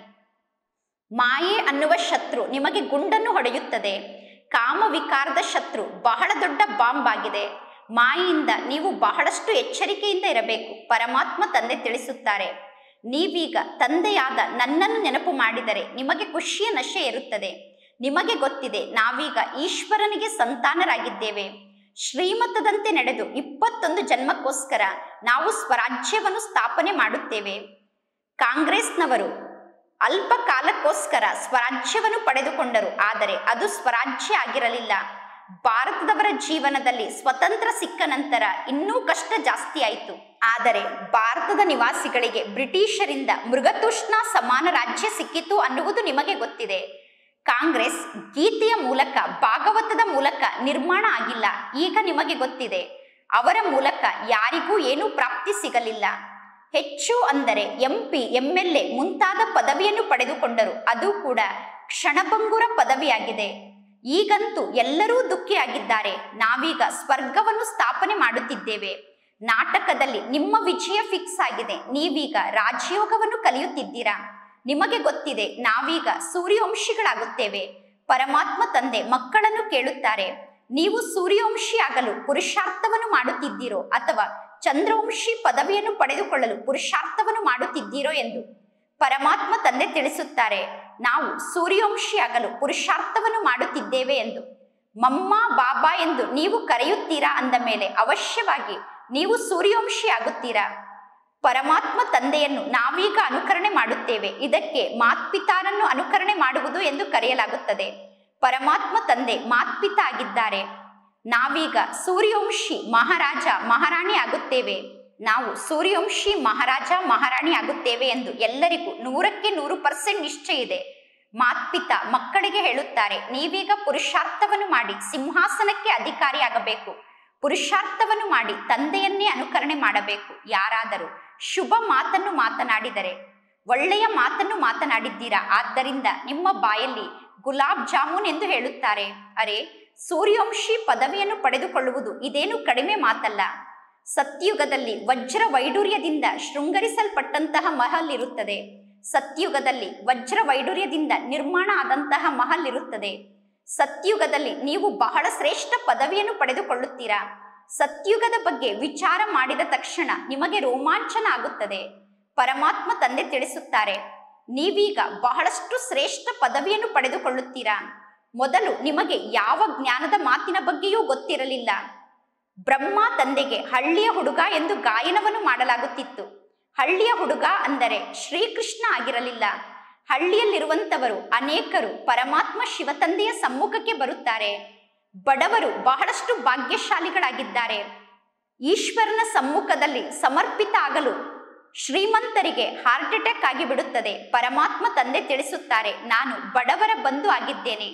ಮಾಯೆ ಅನ್ನುವ ಶತ್ರು ನಿಮಗೆ ಗುಂಡನ್ನು ಹೊಡೆಯುತ್ತದೆ ಕಾಮ ವಿಕಾರದ ಶತ್ರು ಬಹಳ ದೊಡ್ಡ ಬಾಂಬ್ ಆಗಿದೆ ಮಾಯೆಯಿಂದ ನೀವು ಬಹಳಷ್ಟು ಎಚ್ಚರಿಕೆಯಿಂದ ಇರಬೇಕು ಪರಮಾತ್ಮ ತಂದೆ ತಿಳಿಸುತ್ತಾರೆ ನೀವೀಗ ತಂದೆಯಾದ ನನ್ನನ್ನು ನೆನಪು ಮಾಡಿದರೆ ನಿಮಗೆ ಖುಷಿಯ ನಶೆ ಇರುತ್ತದೆ ನಿಮಗೆ ಗೊತ್ತಿದೆ ನಾವೀಗ ಈಶ್ವರನಿಗೆ ಸಂತಾನರಾಗಿದ್ದೇವೆ ಶ್ರೀಮತದಂತೆ ನಡೆದು ಇಪ್ಪತ್ತೊಂದು ಜನ್ಮಕ್ಕೋಸ್ಕರ ನಾವು ಸ್ವರಾಜ್ಯವನ್ನು ಸ್ಥಾಪನೆ ಮಾಡುತ್ತೇವೆ ಕಾಂಗ್ರೆಸ್ನವರು ಅಲ್ಪ ಕಾಲಕ್ಕೋಸ್ಕರ ಸ್ವರಾಜ್ಯವನ್ನು ಪಡೆದುಕೊಂಡರು ಆದರೆ ಅದು ಸ್ವರಾಜ್ಯ ಆಗಿರಲಿಲ್ಲ ಭಾರತದವರ ಜೀವನದಲ್ಲಿ ಸ್ವತಂತ್ರ ಸಿಕ್ಕ ನಂತರ ಇನ್ನೂ ಕಷ್ಟ ಜಾಸ್ತಿ ಆಯಿತು ಆದರೆ ಭಾರತದ ನಿವಾಸಿಗಳಿಗೆ ಬ್ರಿಟಿಷರಿಂದ ಮೃಗತುಷ್ಣ ಸಮಾನ ರಾಜ್ಯ ಸಿಕ್ಕಿತು ಅನ್ನುವುದು ನಿಮಗೆ ಗೊತ್ತಿದೆ ಕಾಂಗ್ರೆಸ್ ಗೀತೆಯ ಮೂಲಕ ಭಾಗವತದ ಮೂಲಕ ನಿರ್ಮಾಣ ಆಗಿಲ್ಲ ಈಗ ನಿಮಗೆ ಗೊತ್ತಿದೆ ಅವರ ಮೂಲಕ ಯಾರಿಗೂ ಏನೂ ಪ್ರಾಪ್ತಿ ಸಿಗಲಿಲ್ಲ ಹೆಚ್ಚು ಅಂದರೆ ಎಂಪಿ ಎಂಎಲ್ಎ ಮುಂತಾದ ಪದವಿಯನ್ನು ಪಡೆದುಕೊಂಡರು ಅದು ಕೂಡ ಕ್ಷಣಭಂಗುರ ಪದವಿಯಾಗಿದೆ ಈಗಂತೂ ಎಲ್ಲರೂ ದುಃಖಿಯಾಗಿದ್ದಾರೆ ನಾವೀಗ ಸ್ವರ್ಗವನ್ನು ಸ್ಥಾಪನೆ ಮಾಡುತ್ತಿದ್ದೇವೆ ನಾಟಕದಲ್ಲಿ ನಿಮ್ಮ ವಿಜಯ ಫಿಕ್ಸ್ ಆಗಿದೆ ನೀವೀಗ ರಾಜಯೋಗವನ್ನು ಕಲಿಯುತ್ತಿದ್ದೀರಾ ನಿಮಗೆ ಗೊತ್ತಿದೆ ನಾವೀಗ ಸೂರ್ಯವಂಶಿಗಳಾಗುತ್ತೇವೆ ಪರಮಾತ್ಮ ತಂದೆ ಮಕ್ಕಳನ್ನು ಕೇಳುತ್ತಾರೆ ನೀವು ಸೂರ್ಯವಂಶಿ ಆಗಲು ಪುರುಷಾರ್ಥವನ್ನು ಮಾಡುತ್ತಿದ್ದೀರೋ ಅಥವಾ ಚಂದ್ರವಂಶಿ ಪದವಿಯನ್ನು ಪಡೆದುಕೊಳ್ಳಲು ಪುರುಷಾರ್ಥವನ್ನು ಮಾಡುತ್ತಿದ್ದೀರೋ ಎಂದು ಪರಮಾತ್ಮ ತಂದೆ ತಿಳಿಸುತ್ತಾರೆ ನಾವು ಸೂರ್ಯವಂಶಿಯಾಗಲು ಪುರುಷಾರ್ಥವನ್ನು ಮಾಡುತ್ತಿದ್ದೇವೆ ಎಂದು ಮಮ್ಮ ಬಾಬಾ ಎಂದು ನೀವು ಕರೆಯುತ್ತೀರಾ ಅಂದ ಮೇಲೆ ಅವಶ್ಯವಾಗಿ ನೀವು ಸೂರ್ಯವಂಶಿ ಆಗುತ್ತೀರಾ ಪರಮಾತ್ಮ ತಂದೆಯನ್ನು ನಾವೀಗ ಅನುಕರಣೆ ಮಾಡುತ್ತೇವೆ ಇದಕ್ಕೆ ಮಾತ್ಪಿತಾರನ್ನು ಅನುಕರಣೆ ಮಾಡುವುದು ಎಂದು ಕರೆಯಲಾಗುತ್ತದೆ ಪರಮಾತ್ಮ ತಂದೆ ಮಾತ್ಪಿತ ಆಗಿದ್ದಾರೆ ನಾವೀಗ ಸೂರ್ಯವಂಶಿ ಮಹಾರಾಜ ಮಹಾರಾಣಿ ಆಗುತ್ತೇವೆ ನಾವು ಸೂರ್ಯವಂಶಿ ಮಹಾರಾಜ ಮಹಾರಾಣಿ ಆಗುತ್ತೇವೆ ಎಂದು ಎಲ್ಲರಿಗೂ ನೂರಕ್ಕೆ ನೂರು ಪರ್ಸೆಂಟ್ ನಿಶ್ಚಯ ಇದೆ ಮಾತ್ಪಿತ ಮಕ್ಕಳಿಗೆ ಹೇಳುತ್ತಾರೆ ನೀವೀಗ ಪುರುಷಾರ್ಥವನ್ನು ಮಾಡಿ ಸಿಂಹಾಸನಕ್ಕೆ ಅಧಿಕಾರಿಯಾಗಬೇಕು ಪುರುಷಾರ್ಥವನ್ನು ಮಾಡಿ ತಂದೆಯನ್ನೇ ಅನುಕರಣೆ ಮಾಡಬೇಕು ಯಾರಾದರೂ ಶುಭ ಮಾತನ್ನು ಮಾತನಾಡಿದರೆ ಒಳ್ಳೆಯ ಮಾತನ್ನು ಮಾತನಾಡಿದ್ದೀರಾ ಆದ್ದರಿಂದ ನಿಮ್ಮ ಬಾಯಲ್ಲಿ ಗುಲಾಬ್ ಜಾಮೂನ್ ಎಂದು ಹೇಳುತ್ತಾರೆ ಅರೆ ಸೂರ್ಯವಂಶಿ ಪದವಿಯನ್ನು ಪಡೆದುಕೊಳ್ಳುವುದು ಇದೇನು ಕಡಿಮೆ ಮಾತಲ್ಲ ಸತ್ಯುಗದಲ್ಲಿ ವಜ್ರ ವೈಡೂರ್ಯದಿಂದ ಶೃಂಗರಿಸಲ್ಪಟ್ಟಂತಹ ಮಹಲ್ ಇರುತ್ತದೆ ಸತ್ಯುಗದಲ್ಲಿ ವಜ್ರ ವೈಡೂರ್ಯದಿಂದ ನಿರ್ಮಾಣ ಆದಂತಹ ಮಹಲ್ ಇರುತ್ತದೆ ಸತ್ಯುಗದಲ್ಲಿ ನೀವು ಬಹಳ ಶ್ರೇಷ್ಠ ಪದವಿಯನ್ನು ಪಡೆದುಕೊಳ್ಳುತ್ತೀರಾ ಸತ್ಯುಗದ ಬಗ್ಗೆ ವಿಚಾರ ಮಾಡಿದ ತಕ್ಷಣ ನಿಮಗೆ ರೋಮಾಂಚನ ಆಗುತ್ತದೆ ಪರಮಾತ್ಮ ತಂದೆ ತಿಳಿಸುತ್ತಾರೆ ನೀವೀಗ ಬಹಳಷ್ಟು ಶ್ರೇಷ್ಠ ಪದವಿಯನ್ನು ಪಡೆದುಕೊಳ್ಳುತ್ತೀರಾ ಮೊದಲು ನಿಮಗೆ ಯಾವ ಜ್ಞಾನದ ಮಾತಿನ ಬಗ್ಗೆಯೂ ಗೊತ್ತಿರಲಿಲ್ಲ ಬ್ರಹ್ಮ ತಂದೆಗೆ ಹಳ್ಳಿಯ ಹುಡುಗ ಎಂದು ಗಾಯನವನ್ನು ಮಾಡಲಾಗುತ್ತಿತ್ತು ಹಳ್ಳಿಯ ಹುಡುಗ ಅಂದರೆ ಶ್ರೀಕೃಷ್ಣ ಆಗಿರಲಿಲ್ಲ ಹಳ್ಳಿಯಲ್ಲಿರುವಂತವರು ಅನೇಕರು ಪರಮಾತ್ಮ ಶಿವತಂದೆಯ ಸಮ್ಮುಖಕ್ಕೆ ಬರುತ್ತಾರೆ ಬಡವರು ಬಹಳಷ್ಟು ಭಾಗ್ಯಶಾಲಿಗಳಾಗಿದ್ದಾರೆ ಈಶ್ವರನ ಸಮ್ಮುಖದಲ್ಲಿ ಸಮರ್ಪಿತ ಆಗಲು ಶ್ರೀಮಂತರಿಗೆ ಹಾರ್ಟ್ ಅಟ್ಯಾಕ್ ಆಗಿ ಬಿಡುತ್ತದೆ ಪರಮಾತ್ಮ ತಂದೆ ತಿಳಿಸುತ್ತಾರೆ ನಾನು ಬಡವರ ಬಂಧು ಆಗಿದ್ದೇನೆ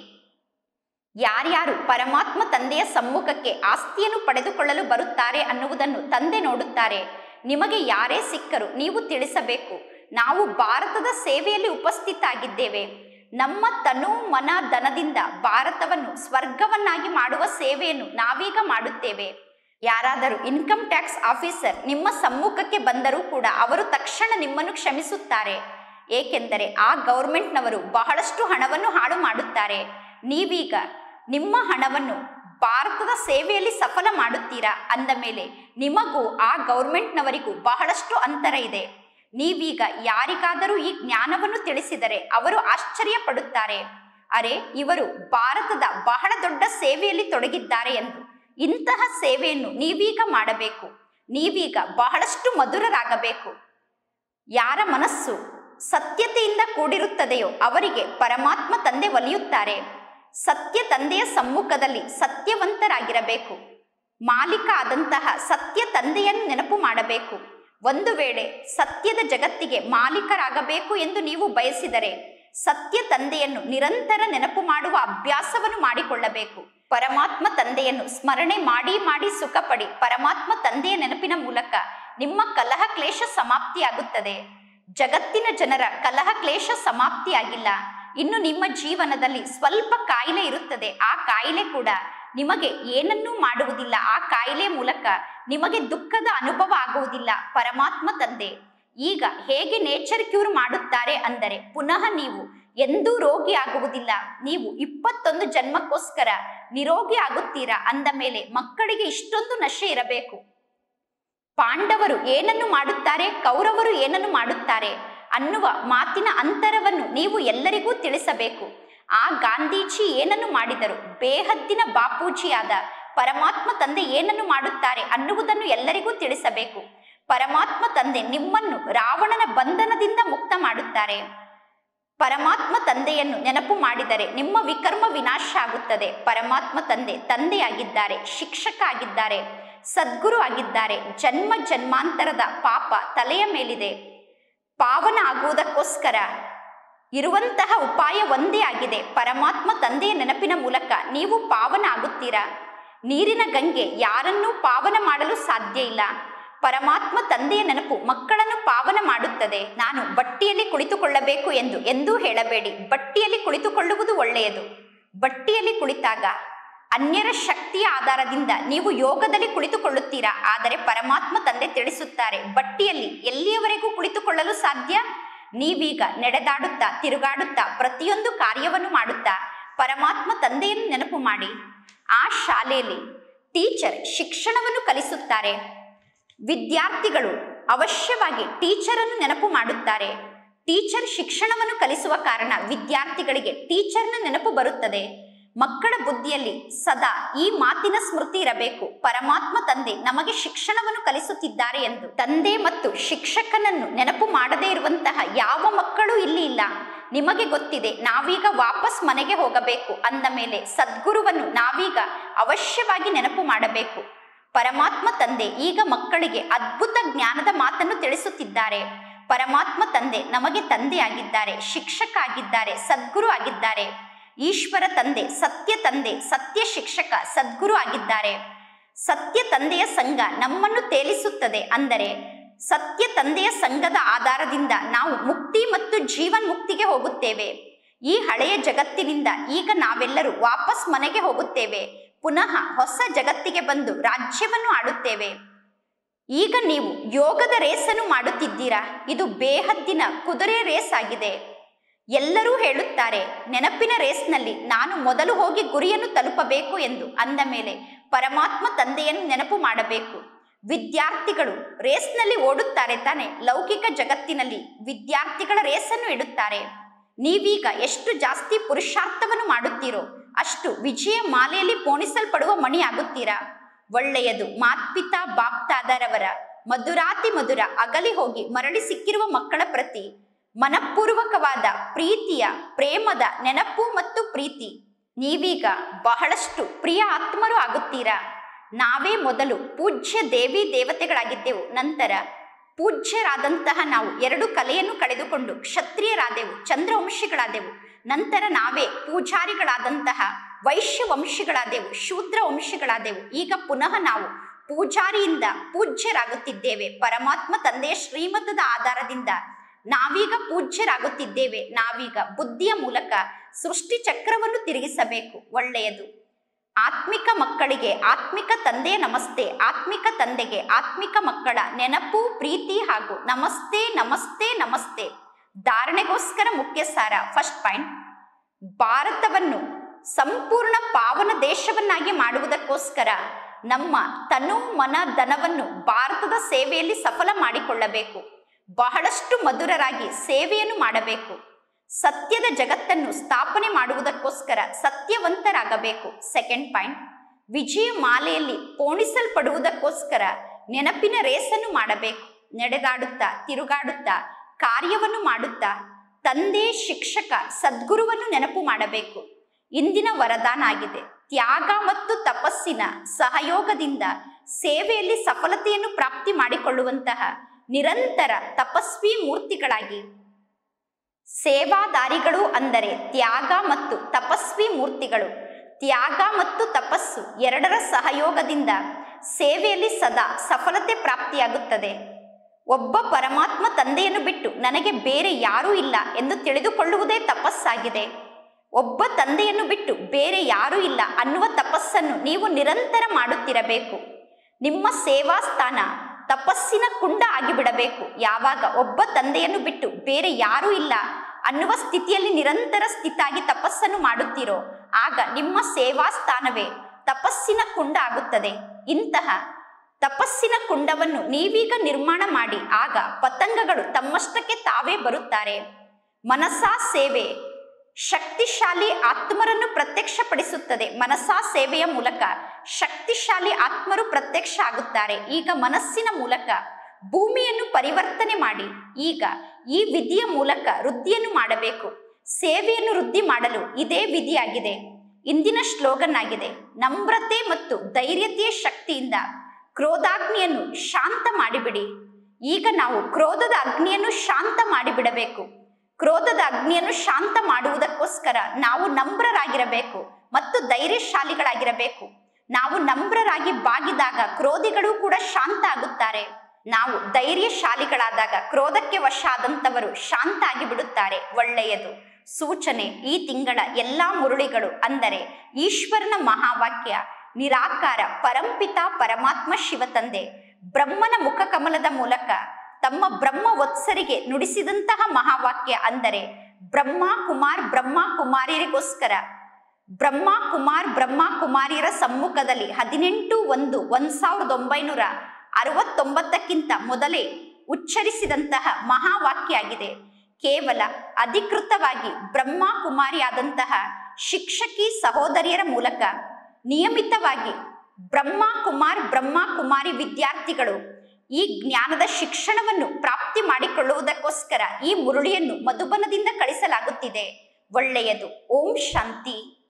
ಯಾರ್ಯಾರು ಪರಮಾತ್ಮ ತಂದೆಯ ಸಮ್ಮುಖಕ್ಕೆ ಆಸ್ತಿಯನ್ನು ಪಡೆದುಕೊಳ್ಳಲು ಬರುತ್ತಾರೆ ಅನ್ನುವುದನ್ನು ತಂದೆ ನೋಡುತ್ತಾರೆ ನಿಮಗೆ ಯಾರೇ ಸಿಕ್ಕರು ನೀವು ತಿಳಿಸಬೇಕು ನಾವು ಭಾರತದ ಸೇವೆಯಲ್ಲಿ ಉಪಸ್ಥಿತ ಆಗಿದ್ದೇವೆ ನಮ್ಮ ತನು ಮನ ಧನದಿಂದ ಭಾರತವನ್ನು ಸ್ವರ್ಗವನ್ನಾಗಿ ಮಾಡುವ ಸೇವೆಯನ್ನು ನಾವೀಗ ಮಾಡುತ್ತೇವೆ ಯಾರಾದರೂ ಇನ್ಕಮ್ ಟ್ಯಾಕ್ಸ್ ಆಫೀಸರ್ ನಿಮ್ಮ ಸಮ್ಮುಖಕ್ಕೆ ಬಂದರೂ ಕೂಡ ಅವರು ತಕ್ಷಣ ನಿಮ್ಮನ್ನು ಕ್ಷಮಿಸುತ್ತಾರೆ ಏಕೆಂದರೆ ಆ ಗೌರ್ಮೆಂಟ್ನವರು ಬಹಳಷ್ಟು ಹಣವನ್ನು ಹಾಳು ಮಾಡುತ್ತಾರೆ ನೀವೀಗ ನಿಮ್ಮ ಹಣವನ್ನು ಭಾರತದ ಸೇವೆಯಲ್ಲಿ ಸಫಲ ಮಾಡುತ್ತೀರಾ ಅಂದ ಮೇಲೆ ನಿಮಗೂ ಆ ಗೌರ್ಮೆಂಟ್ನವರಿಗೂ ಬಹಳಷ್ಟು ಅಂತರ ಇದೆ ನೀವೀಗ ಯಾರಿಗಾದರೂ ಈ ಜ್ಞಾನವನ್ನು ತಿಳಿಸಿದರೆ ಅವರು ಆಶ್ಚರ್ಯ ಪಡುತ್ತಾರೆ ಅರೆ ಇವರು ಭಾರತದ ಬಹಳ ದೊಡ್ಡ ಸೇವೆಯಲ್ಲಿ ತೊಡಗಿದ್ದಾರೆ ಎಂದು ಇಂತಹ ಸೇವೆಯನ್ನು ನೀವೀಗ ಮಾಡಬೇಕು ನೀವೀಗ ಬಹಳಷ್ಟು ಮಧುರರಾಗಬೇಕು ಯಾರ ಮನಸ್ಸು ಸತ್ಯತೆಯಿಂದ ಕೂಡಿರುತ್ತದೆಯೋ ಅವರಿಗೆ ಪರಮಾತ್ಮ ತಂದೆ ಒಲಿಯುತ್ತಾರೆ ಸತ್ಯ ತಂದೆಯ ಸಮ್ಮುಖದಲ್ಲಿ ಸತ್ಯವಂತರಾಗಿರಬೇಕು ಮಾಲೀಕ ಆದಂತಹ ಸತ್ಯ ತಂದೆಯನ್ನು ನೆನಪು ಮಾಡಬೇಕು ಒಂದು ವೇಳೆ ಸತ್ಯದ ಜಗತ್ತಿಗೆ ಮಾಲೀಕರಾಗಬೇಕು ಎಂದು ನೀವು ಬಯಸಿದರೆ ಸತ್ಯ ತಂದೆಯನ್ನು ನಿರಂತರ ನೆನಪು ಮಾಡುವ ಅಭ್ಯಾಸವನ್ನು ಮಾಡಿಕೊಳ್ಳಬೇಕು ಪರಮಾತ್ಮ ತಂದೆಯನ್ನು ಸ್ಮರಣೆ ಮಾಡಿ ಮಾಡಿ ಸುಖಪಡಿ ಪರಮಾತ್ಮ ತಂದೆಯ ನೆನಪಿನ ಮೂಲಕ ನಿಮ್ಮ ಕಲಹ ಕ್ಲೇಶ ಸಮಾಪ್ತಿಯಾಗುತ್ತದೆ ಜಗತ್ತಿನ ಜನರ ಕಲಹ ಕ್ಲೇಶ ಸಮಾಪ್ತಿಯಾಗಿಲ್ಲ ಇನ್ನು ನಿಮ್ಮ ಜೀವನದಲ್ಲಿ ಸ್ವಲ್ಪ ಕಾಯಿಲೆ ಇರುತ್ತದೆ ಆ ಕಾಯಿಲೆ ಕೂಡ ನಿಮಗೆ ಏನನ್ನೂ ಮಾಡುವುದಿಲ್ಲ ಆ ಕಾಯಿಲೆ ಮೂಲಕ ನಿಮಗೆ ದುಃಖದ ಅನುಭವ ಆಗುವುದಿಲ್ಲ ಪರಮಾತ್ಮ ತಂದೆ ಈಗ ಹೇಗೆ ನೇಚರ್ ಕ್ಯೂರ್ ಮಾಡುತ್ತಾರೆ ಅಂದರೆ ಪುನಃ ನೀವು ಎಂದೂ ರೋಗಿ ಆಗುವುದಿಲ್ಲ ನೀವು ಇಪ್ಪತ್ತೊಂದು ಜನ್ಮಕ್ಕೋಸ್ಕರ ನಿರೋಗಿ ಆಗುತ್ತೀರಾ ಅಂದ ಮೇಲೆ ಮಕ್ಕಳಿಗೆ ಇಷ್ಟೊಂದು ನಶೆ ಇರಬೇಕು ಪಾಂಡವರು ಏನನ್ನು ಮಾಡುತ್ತಾರೆ ಕೌರವರು ಏನನ್ನು ಮಾಡುತ್ತಾರೆ ಅನ್ನುವ ಮಾತಿನ ಅಂತರವನ್ನು ನೀವು ಎಲ್ಲರಿಗೂ ತಿಳಿಸಬೇಕು ಆ ಗಾಂಧೀಜಿ ಏನನ್ನು ಮಾಡಿದರು ಬೇಹದ್ದಿನ ಬಾಪೂಜಿಯಾದ ಪರಮಾತ್ಮ ತಂದೆ ಏನನ್ನು ಮಾಡುತ್ತಾರೆ ಅನ್ನುವುದನ್ನು ಎಲ್ಲರಿಗೂ ತಿಳಿಸಬೇಕು ಪರಮಾತ್ಮ ತಂದೆ ನಿಮ್ಮನ್ನು ರಾವಣನ ಬಂಧನದಿಂದ ಮುಕ್ತ ಮಾಡುತ್ತಾರೆ ಪರಮಾತ್ಮ ತಂದೆಯನ್ನು ನೆನಪು ಮಾಡಿದರೆ ನಿಮ್ಮ ವಿಕರ್ಮ ವಿನಾಶ ಆಗುತ್ತದೆ ಪರಮಾತ್ಮ ತಂದೆ ತಂದೆಯಾಗಿದ್ದಾರೆ ಶಿಕ್ಷಕ ಆಗಿದ್ದಾರೆ ಸದ್ಗುರು ಆಗಿದ್ದಾರೆ ಜನ್ಮ ಜನ್ಮಾಂತರದ ಪಾಪ ತಲೆಯ ಮೇಲಿದೆ ಪಾವನ ಆಗುವುದಕ್ಕೋಸ್ಕರ ಇರುವಂತಹ ಉಪಾಯ ಒಂದೇ ಆಗಿದೆ ಪರಮಾತ್ಮ ತಂದೆಯ ನೆನಪಿನ ಮೂಲಕ ನೀವು ಪಾವನ ಆಗುತ್ತೀರಾ ನೀರಿನ ಗಂಗೆ ಯಾರನ್ನೂ ಪಾವನ ಮಾಡಲು ಸಾಧ್ಯ ಇಲ್ಲ ಪರಮಾತ್ಮ ತಂದೆಯ ನೆನಪು ಮಕ್ಕಳನ್ನು ಪಾವನ ಮಾಡುತ್ತದೆ ನಾನು ಬಟ್ಟಿಯಲ್ಲಿ ಕುಳಿತುಕೊಳ್ಳಬೇಕು ಎಂದು ಎಂದೂ ಹೇಳಬೇಡಿ ಬಟ್ಟಿಯಲ್ಲಿ ಕುಳಿತುಕೊಳ್ಳುವುದು ಒಳ್ಳೆಯದು ಬಟ್ಟಿಯಲ್ಲಿ ಕುಳಿತಾಗ ಅನ್ಯರ ಶಕ್ತಿಯ ಆಧಾರದಿಂದ ನೀವು ಯೋಗದಲ್ಲಿ ಕುಳಿತುಕೊಳ್ಳುತ್ತೀರಾ ಆದರೆ ಪರಮಾತ್ಮ ತಂದೆ ತಿಳಿಸುತ್ತಾರೆ ಬಟ್ಟಿಯಲ್ಲಿ ಎಲ್ಲಿಯವರೆಗೂ ಕುಳಿತುಕೊಳ್ಳಲು ಸಾಧ್ಯ ನೀವೀಗ ನಡೆದಾಡುತ್ತಾ ತಿರುಗಾಡುತ್ತಾ ಪ್ರತಿಯೊಂದು ಕಾರ್ಯವನ್ನು ಮಾಡುತ್ತಾ ಪರಮಾತ್ಮ ತಂದೆಯನ್ನು ನೆನಪು ಮಾಡಿ ಆ ಶಾಲೆಯಲ್ಲಿ ಟೀಚರ್ ಶಿಕ್ಷಣವನ್ನು ಕಲಿಸುತ್ತಾರೆ ವಿದ್ಯಾರ್ಥಿಗಳು ಅವಶ್ಯವಾಗಿ ಟೀಚರನ್ನು ನೆನಪು ಮಾಡುತ್ತಾರೆ ಟೀಚರ್ ಶಿಕ್ಷಣವನ್ನು ಕಲಿಸುವ ಕಾರಣ ವಿದ್ಯಾರ್ಥಿಗಳಿಗೆ ಟೀಚರ್ನ ನೆನಪು ಬರುತ್ತದೆ ಮಕ್ಕಳ ಬುದ್ಧಿಯಲ್ಲಿ ಸದಾ ಈ ಮಾತಿನ ಸ್ಮೃತಿ ಇರಬೇಕು ಪರಮಾತ್ಮ ತಂದೆ ನಮಗೆ ಶಿಕ್ಷಣವನ್ನು ಕಲಿಸುತ್ತಿದ್ದಾರೆ ಎಂದು ತಂದೆ ಮತ್ತು ಶಿಕ್ಷಕನನ್ನು ನೆನಪು ಮಾಡದೇ ಇರುವಂತಹ ಯಾವ ಮಕ್ಕಳು ಇಲ್ಲಿ ಇಲ್ಲ ನಿಮಗೆ ಗೊತ್ತಿದೆ ನಾವೀಗ ವಾಪಸ್ ಮನೆಗೆ ಹೋಗಬೇಕು ಅಂದ ಮೇಲೆ ಸದ್ಗುರುವನ್ನು ನಾವೀಗ ಅವಶ್ಯವಾಗಿ ನೆನಪು ಮಾಡಬೇಕು ಪರಮಾತ್ಮ ತಂದೆ ಈಗ ಮಕ್ಕಳಿಗೆ ಅದ್ಭುತ ಜ್ಞಾನದ ಮಾತನ್ನು ತಿಳಿಸುತ್ತಿದ್ದಾರೆ ಪರಮಾತ್ಮ ತಂದೆ ನಮಗೆ ತಂದೆಯಾಗಿದ್ದಾರೆ ಶಿಕ್ಷಕ ಆಗಿದ್ದಾರೆ ಸದ್ಗುರು ಆಗಿದ್ದಾರೆ ಈಶ್ವರ ತಂದೆ ಸತ್ಯ ತಂದೆ ಸತ್ಯ ಶಿಕ್ಷಕ ಸದ್ಗುರು ಆಗಿದ್ದಾರೆ ಸತ್ಯ ತಂದೆಯ ಸಂಘ ನಮ್ಮನ್ನು ತೇಲಿಸುತ್ತದೆ ಅಂದರೆ ಸತ್ಯ ತಂದೆಯ ಸಂಘದ ಆಧಾರದಿಂದ ನಾವು ಮುಕ್ತಿ ಮತ್ತು ಜೀವನ್ ಮುಕ್ತಿಗೆ ಹೋಗುತ್ತೇವೆ ಈ ಹಳೆಯ ಜಗತ್ತಿನಿಂದ ಈಗ ನಾವೆಲ್ಲರೂ ವಾಪಸ್ ಮನೆಗೆ ಹೋಗುತ್ತೇವೆ ಪುನಃ ಹೊಸ ಜಗತ್ತಿಗೆ ಬಂದು ರಾಜ್ಯವನ್ನು ಆಡುತ್ತೇವೆ ಈಗ ನೀವು ಯೋಗದ ರೇಸನ್ನು ಮಾಡುತ್ತಿದ್ದೀರಾ ಇದು ಬೇಹದ್ದಿನ ಕುದುರೆ ರೇಸ್ ಆಗಿದೆ ಎಲ್ಲರೂ ಹೇಳುತ್ತಾರೆ ನೆನಪಿನ ರೇಸ್ನಲ್ಲಿ ನಾನು ಮೊದಲು ಹೋಗಿ ಗುರಿಯನ್ನು ತಲುಪಬೇಕು ಎಂದು ಅಂದ ಮೇಲೆ ಪರಮಾತ್ಮ ತಂದೆಯನ್ನು ನೆನಪು ಮಾಡಬೇಕು ವಿದ್ಯಾರ್ಥಿಗಳು ರೇಸ್ನಲ್ಲಿ ಓಡುತ್ತಾರೆ ತಾನೆ ಲೌಕಿಕ ಜಗತ್ತಿನಲ್ಲಿ ವಿದ್ಯಾರ್ಥಿಗಳ ರೇಸನ್ನು ಇಡುತ್ತಾರೆ ನೀವೀಗ ಎಷ್ಟು ಜಾಸ್ತಿ ಪುರುಷಾರ್ಥವನ್ನು ಮಾಡುತ್ತೀರೋ ಅಷ್ಟು ವಿಜಯ ಮಾಲೆಯಲ್ಲಿ ಪೋಣಿಸಲ್ಪಡುವ ಮಣಿ ಆಗುತ್ತೀರಾ ಒಳ್ಳೆಯದು ಮಾತ್ಪಿತಾ ಬಾಪ್ತಾದರವರ ಮಧುರಾತಿ ಮಧುರ ಅಗಲಿ ಹೋಗಿ ಮರಳಿ ಸಿಕ್ಕಿರುವ ಮಕ್ಕಳ ಪ್ರತಿ ಮನಪೂರ್ವಕವಾದ ಪ್ರೀತಿಯ ಪ್ರೇಮದ ನೆನಪು ಮತ್ತು ಪ್ರೀತಿ ನೀವೀಗ ಬಹಳಷ್ಟು ಪ್ರಿಯ ಆತ್ಮರು ಆಗುತ್ತೀರಾ ನಾವೇ ಮೊದಲು ಪೂಜ್ಯ ದೇವಿ ದೇವತೆಗಳಾಗಿದ್ದೆವು ನಂತರ ಪೂಜ್ಯರಾದಂತಹ ನಾವು ಎರಡು ಕಲೆಯನ್ನು ಕಳೆದುಕೊಂಡು ಕ್ಷತ್ರಿಯರಾದೆವು ಚಂದ್ರವಂಶಿಗಳಾದೆವು ನಂತರ ನಾವೇ ಪೂಜಾರಿಗಳಾದಂತಹ ವೈಶ್ಯ ವಂಶಿಗಳಾದೆವು ಶೂದ್ರ ವಂಶಿಗಳಾದೆವು ಈಗ ಪುನಃ ನಾವು ಪೂಜಾರಿಯಿಂದ ಪೂಜ್ಯರಾಗುತ್ತಿದ್ದೇವೆ ಪರಮಾತ್ಮ ತಂದೆಯ ಶ್ರೀಮತದ ಆಧಾರದಿಂದ ನಾವೀಗ ಪೂಜ್ಯರಾಗುತ್ತಿದ್ದೇವೆ ನಾವೀಗ ಬುದ್ಧಿಯ ಮೂಲಕ ಸೃಷ್ಟಿ ಚಕ್ರವನ್ನು ತಿರುಗಿಸಬೇಕು ಒಳ್ಳೆಯದು ಆತ್ಮಿಕ ಮಕ್ಕಳಿಗೆ ಆತ್ಮಿಕ ತಂದೆಯ ನಮಸ್ತೆ ಆತ್ಮಿಕ ತಂದೆಗೆ ಆತ್ಮಿಕ ಮಕ್ಕಳ ನೆನಪು ಪ್ರೀತಿ ಹಾಗೂ ನಮಸ್ತೆ ನಮಸ್ತೆ ನಮಸ್ತೆ ಧಾರಣೆಗೋಸ್ಕರ ಮುಖ್ಯ ಸಾರ ಫಸ್ಟ್ ಪಾಯಿಂಟ್ ಭಾರತವನ್ನು ಸಂಪೂರ್ಣ ಪಾವನ ದೇಶವನ್ನಾಗಿ ಮಾಡುವುದಕ್ಕೋಸ್ಕರ ನಮ್ಮ ತನು ಮನ ಧನವನ್ನು ಭಾರತದ ಸೇವೆಯಲ್ಲಿ ಸಫಲ ಮಾಡಿಕೊಳ್ಳಬೇಕು ಬಹಳಷ್ಟು ಮಧುರರಾಗಿ ಸೇವೆಯನ್ನು ಮಾಡಬೇಕು ಸತ್ಯದ ಜಗತ್ತನ್ನು ಸ್ಥಾಪನೆ ಮಾಡುವುದಕ್ಕೋಸ್ಕರ ಸತ್ಯವಂತರಾಗಬೇಕು ಸೆಕೆಂಡ್ ಪಾಯಿಂಟ್ ವಿಜಯ ಮಾಲೆಯಲ್ಲಿ ಪೋಣಿಸಲ್ಪಡುವುದಕ್ಕೋಸ್ಕರ ನೆನಪಿನ ರೇಸನ್ನು ಮಾಡಬೇಕು ನಡೆದಾಡುತ್ತಾ ತಿರುಗಾಡುತ್ತಾ ಕಾರ್ಯವನ್ನು ಮಾಡುತ್ತಾ ತಂದೆ ಶಿಕ್ಷಕ ಸದ್ಗುರುವನ್ನು ನೆನಪು ಮಾಡಬೇಕು ಇಂದಿನ ವರದಾನ ಆಗಿದೆ ತ್ಯಾಗ ಮತ್ತು ತಪಸ್ಸಿನ ಸಹಯೋಗದಿಂದ ಸೇವೆಯಲ್ಲಿ ಸಫಲತೆಯನ್ನು ಪ್ರಾಪ್ತಿ ಮಾಡಿಕೊಳ್ಳುವಂತಹ ನಿರಂತರ ತಪಸ್ವಿ ಮೂರ್ತಿಗಳಾಗಿ ಸೇವಾದಾರಿಗಳು ಅಂದರೆ ತ್ಯಾಗ ಮತ್ತು ತಪಸ್ವಿ ಮೂರ್ತಿಗಳು ತ್ಯಾಗ ಮತ್ತು ತಪಸ್ಸು ಎರಡರ ಸಹಯೋಗದಿಂದ ಸೇವೆಯಲ್ಲಿ ಸದಾ ಸಫಲತೆ ಪ್ರಾಪ್ತಿಯಾಗುತ್ತದೆ ಒಬ್ಬ ಪರಮಾತ್ಮ ತಂದೆಯನ್ನು ಬಿಟ್ಟು ನನಗೆ ಬೇರೆ ಯಾರೂ ಇಲ್ಲ ಎಂದು ತಿಳಿದುಕೊಳ್ಳುವುದೇ ತಪಸ್ಸಾಗಿದೆ ಒಬ್ಬ ತಂದೆಯನ್ನು ಬಿಟ್ಟು ಬೇರೆ ಯಾರೂ ಇಲ್ಲ ಅನ್ನುವ ತಪಸ್ಸನ್ನು ನೀವು ನಿರಂತರ ಮಾಡುತ್ತಿರಬೇಕು ನಿಮ್ಮ ಸೇವಾ ಸ್ಥಾನ ತಪಸ್ಸಿನ ಕುಂಡ ಆಗಿಬಿಡಬೇಕು ಯಾವಾಗ ಒಬ್ಬ ತಂದೆಯನ್ನು ಬಿಟ್ಟು ಬೇರೆ ಯಾರೂ ಇಲ್ಲ ಅನ್ನುವ ಸ್ಥಿತಿಯಲ್ಲಿ ನಿರಂತರ ಸ್ಥಿತಾಗಿ ತಪಸ್ಸನ್ನು ಮಾಡುತ್ತೀರೋ ಆಗ ನಿಮ್ಮ ಸೇವಾ ಸ್ಥಾನವೇ ತಪಸ್ಸಿನ ಕುಂಡ ಆಗುತ್ತದೆ ಇಂತಹ ತಪಸ್ಸಿನ ಕುಂಡವನ್ನು ನೀವೀಗ ನಿರ್ಮಾಣ ಮಾಡಿ ಆಗ ಪತಂಗಗಳು ತಮ್ಮಷ್ಟಕ್ಕೆ ತಾವೇ ಬರುತ್ತಾರೆ ಮನಸಾ ಸೇವೆ ಶಕ್ತಿಶಾಲಿ ಆತ್ಮರನ್ನು ಪ್ರತ್ಯಕ್ಷಪಡಿಸುತ್ತದೆ ಮನಸಾ ಸೇವೆಯ ಮೂಲಕ ಶಕ್ತಿಶಾಲಿ ಆತ್ಮರು ಪ್ರತ್ಯಕ್ಷ ಆಗುತ್ತಾರೆ ಈಗ ಮನಸ್ಸಿನ ಮೂಲಕ ಭೂಮಿಯನ್ನು ಪರಿವರ್ತನೆ ಮಾಡಿ ಈಗ ಈ ವಿಧಿಯ ಮೂಲಕ ವೃದ್ಧಿಯನ್ನು ಮಾಡಬೇಕು ಸೇವೆಯನ್ನು ವೃದ್ಧಿ ಮಾಡಲು ಇದೇ ವಿಧಿಯಾಗಿದೆ ಇಂದಿನ ಶ್ಲೋಗನ್ ಆಗಿದೆ ನಮ್ರತೆ ಮತ್ತು ಧೈರ್ಯತೆಯ ಶಕ್ತಿಯಿಂದ ಕ್ರೋಧಾಗ್ನಿಯನ್ನು ಶಾಂತ ಮಾಡಿಬಿಡಿ ಈಗ ನಾವು ಕ್ರೋಧದ ಅಗ್ನಿಯನ್ನು ಶಾಂತ ಮಾಡಿಬಿಡಬೇಕು ಕ್ರೋಧದ ಅಗ್ನಿಯನ್ನು ಶಾಂತ ಮಾಡುವುದಕ್ಕೋಸ್ಕರ ನಾವು ನಮ್ರರಾಗಿರಬೇಕು ಮತ್ತು ಧೈರ್ಯಶಾಲಿಗಳಾಗಿರಬೇಕು ನಾವು ನಮ್ರರಾಗಿ ಬಾಗಿದಾಗ ಕ್ರೋಧಿಗಳು ಕೂಡ ಶಾಂತ ಆಗುತ್ತಾರೆ ನಾವು ಧೈರ್ಯಶಾಲಿಗಳಾದಾಗ ಕ್ರೋಧಕ್ಕೆ ವಶ ಆದಂತವರು ಶಾಂತ ಆಗಿ ಬಿಡುತ್ತಾರೆ ಒಳ್ಳೆಯದು ಸೂಚನೆ ಈ ತಿಂಗಳ ಎಲ್ಲಾ ಮುರುಳಿಗಳು ಅಂದರೆ ಈಶ್ವರನ ಮಹಾವಾಕ್ಯ ನಿರಾಕಾರ ಪರಂಪಿತ ಪರಮಾತ್ಮ ಶಿವತಂದೆ ಬ್ರಹ್ಮನ ಮುಖಕಮಲದ ಮೂಲಕ ತಮ್ಮ ಬ್ರಹ್ಮ ವತ್ಸರಿಗೆ ನುಡಿಸಿದಂತಹ ಮಹಾವಾಕ್ಯ ಅಂದರೆ ಬ್ರಹ್ಮ ಕುಮಾರ್ ಬ್ರಹ್ಮ ಕುಮಾರಿಯರಿಗೋಸ್ಕರ ಬ್ರಹ್ಮ ಕುಮಾರ್ ಬ್ರಹ್ಮ ಕುಮಾರಿಯರ ಸಮ್ಮುಖದಲ್ಲಿ ಹದಿನೆಂಟು ಒಂದು ಒಂದ್ ಸಾವಿರದ ಒಂಬೈನೂರ ಅರವತ್ತೊಂಬತ್ತಕ್ಕಿಂತ ಮೊದಲೇ ಉಚ್ಚರಿಸಿದಂತಹ ಮಹಾವಾಕ್ಯ ಆಗಿದೆ ಕೇವಲ ಅಧಿಕೃತವಾಗಿ ಬ್ರಹ್ಮ ಕುಮಾರಿಯಾದಂತಹ ಶಿಕ್ಷಕಿ ಸಹೋದರಿಯರ ಮೂಲಕ ನಿಯಮಿತವಾಗಿ ಬ್ರಹ್ಮ ಕುಮಾರ್ ಬ್ರಹ್ಮ ಕುಮಾರಿ ವಿದ್ಯಾರ್ಥಿಗಳು ಈ ಜ್ಞಾನದ ಶಿಕ್ಷಣವನ್ನು ಪ್ರಾಪ್ತಿ ಮಾಡಿಕೊಳ್ಳುವುದಕ್ಕೋಸ್ಕರ ಈ ಮುರುಳಿಯನ್ನು ಮಧುಬನದಿಂದ ಕಳಿಸಲಾಗುತ್ತಿದೆ ಒಳ್ಳೆಯದು ಓಂ ಶಾಂತಿ